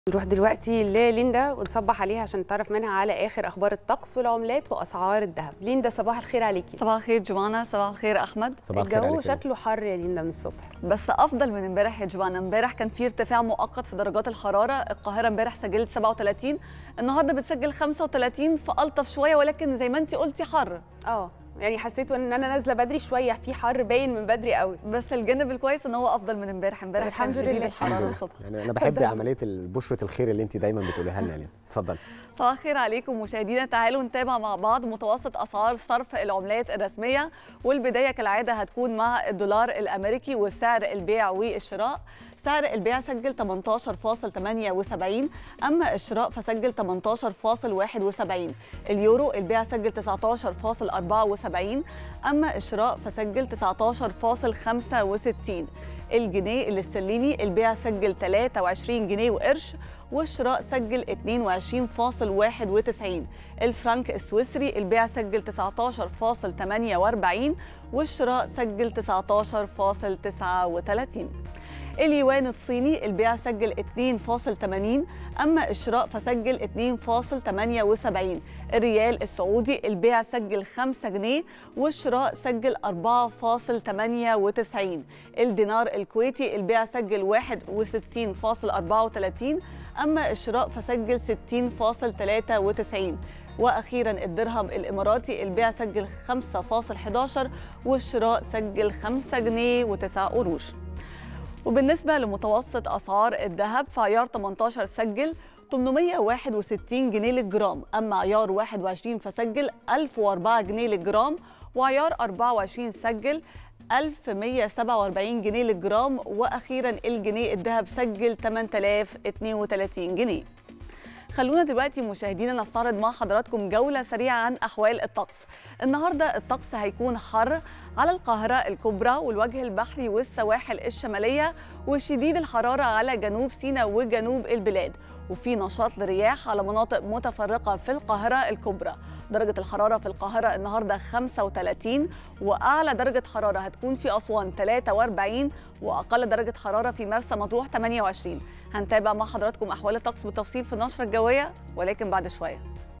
نروح دلوقتي لليندا ونصبح عليها عشان نتعرف منها على اخر اخبار الطقس والعملات واسعار الذهب ليندا صباح الخير عليكي صباح الخير جوانا صباح الخير احمد صباح الخير الجو عليك يا شكله حر يا ليندا من الصبح بس افضل من امبارح يا جوانا امبارح كان في ارتفاع مؤقت في درجات الحراره القاهره امبارح سجلت 37 النهارده بتسجل 35 فالطف شويه ولكن زي ما انت قلتي حر اه يعني حسيت ان انا نازله بدري شويه في حر باين من بدري قوي بس الجانب الكويس ان هو افضل من امبارح امبارح كان الحمد شديد لله. الحراره الصبح يعني انا بحب عمليه بشره الخير اللي انت دايما بتقوليها لنا يعني اتفضل صباح الخير عليكم مشاهدينا تعالوا نتابع مع بعض متوسط اسعار صرف العملات الرسميه والبدايه كالعاده هتكون مع الدولار الامريكي وسعر البيع والشراء سعر البيع سجل 18.78 اما الشراء فسجل 18.71 اليورو البيع سجل 19.74 اما الشراء فسجل 19.65 الجنيه الاسترليني البيع سجل 23 جنيه وقرش والشراء سجل 22.91 الفرنك السويسري البيع سجل 19.48 والشراء سجل 19.39 اليوان الصيني البيع سجل 2.80 أما الشراء فسجل 2.78 الريال السعودي البيع سجل 5 جنيه والشراء سجل 4.98 الدينار الكويتي البيع سجل 61.34 أما الشراء فسجل 60.93 واخيرا الدرهم الاماراتي البيع سجل 5.11 والشراء سجل 5 جنيه و9 قروش وبالنسبة لمتوسط أسعار الذهب فعيار 18 سجل 861 جنيه للجرام أما عيار 21 فسجل 1004 جنيه للجرام وعيار 24 سجل 1147 جنيه للجرام وأخيرا الجنيه الذهب سجل 8032 جنيه خلونا دلوقتي مشاهدينا نستعرض مع حضراتكم جولة سريعة عن أحوال الطقس النهاردة الطقس هيكون حر على القاهرة الكبرى والوجه البحري والسواحل الشمالية وشديد الحرارة على جنوب سيناء وجنوب البلاد وفي نشاط لرياح على مناطق متفرقة في القاهرة الكبرى درجة الحرارة في القاهرة النهاردة 35 وأعلى درجة حرارة هتكون في أسوان 43 وأقل درجة حرارة في مرسى مطروح 28 هنتابع مع حضراتكم أحوال الطقس بالتفصيل في النشرة الجوية ولكن بعد شوية